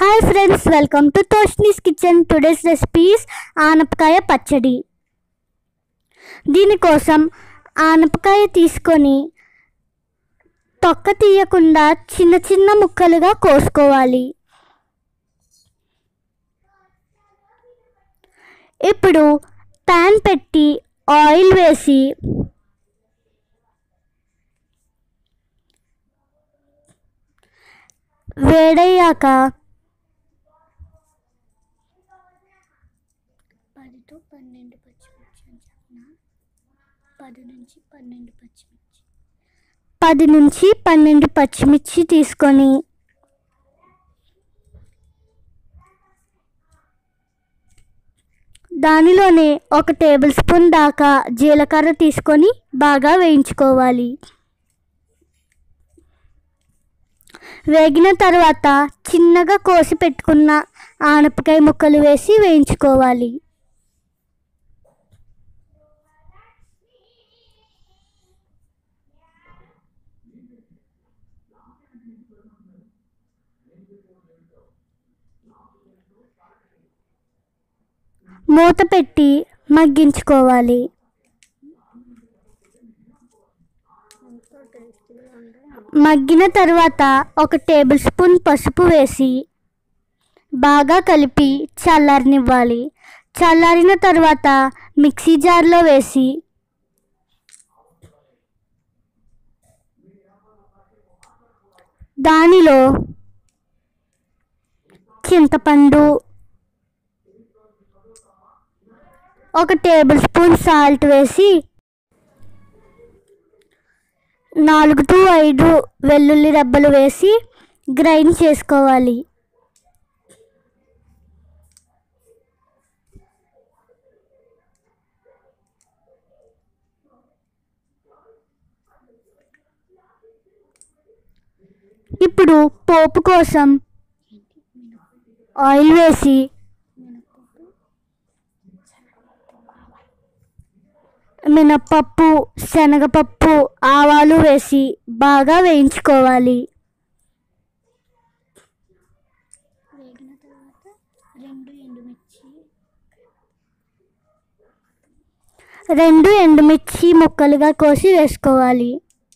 hi friends welcome to Toshni's kitchen today's recipes ఆనపకాయ పచ్చడి దీనికోసం ఆనపకాయ తీసుకొని తొక్క తీయకుండా చిన్న చిన్న ముక్కలుగా కోసుకోవాలి ఇప్పుడు ప్యాన్ పెట్టి ఆయిల్ వేసి వేడయ్యాక పది టు పన్నెండు పచ్చిమిర్చి అని చెప్పిన పది నుంచి పన్నెండు పచ్చిమిర్చి పది నుంచి పన్నెండు పచ్చిమిర్చి తీసుకొని దానిలోనే ఒక టేబుల్ స్పూన్ దాకా జీలకర్ర తీసుకొని బాగా వేయించుకోవాలి వేగిన తర్వాత చిన్నగా కోసి పెట్టుకున్న ఆనపకాయ ముక్కలు వేసి వేయించుకోవాలి మూత పెట్టి మగ్గించుకోవాలి ఎంతో టేస్టీగా ఉండే మగ్గిన తర్వాత ఒక టేబుల్ స్పూన్ పసుపు వేసి బాగా కలిపి చల్లారనివ్వాలి చల్లారిన తర్వాత మిక్సీ జార్లో వేసి దానిలో చింతపండు ఒక టేబుల్ స్పూన్ సాల్ట్ వేసి నాలుగు టు ఐదు వెల్లుల్లి రెబ్బలు వేసి గ్రైండ్ చేసుకోవాలి ఇప్పుడు పోపు కోసం ఆయిల్ వేసి మినపప్పు మినప్పప్పు శనగపప్పు ఆవాలు వేసి బాగా వేయించుకోవాలి వేగిన తర్వాత రెండు ఎండుమిర్చి రెండు ఎండుమిర్చి ముక్కలుగా కోసి వేసుకోవాలి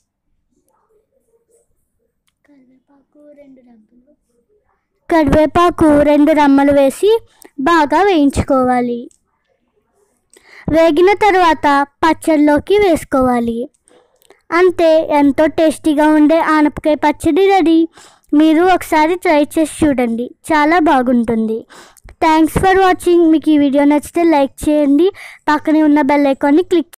కరివేపాకు రెండు రబ్బలు కరివేపాకు రెండు రమ్మలు వేసి బాగా వేయించుకోవాలి వేగిన తర్వాత పచ్చడిలోకి వేసుకోవాలి అంతే ఎంతో టేస్టీగా ఉండే ఆనపకాయ పచ్చడి రెడీ మీరు ఒకసారి ట్రై చేసి చూడండి చాలా బాగుంటుంది థ్యాంక్స్ ఫర్ వాచింగ్ మీకు ఈ వీడియో నచ్చితే లైక్ చేయండి పక్కనే ఉన్న బెల్ ఐకాన్ని క్లిక్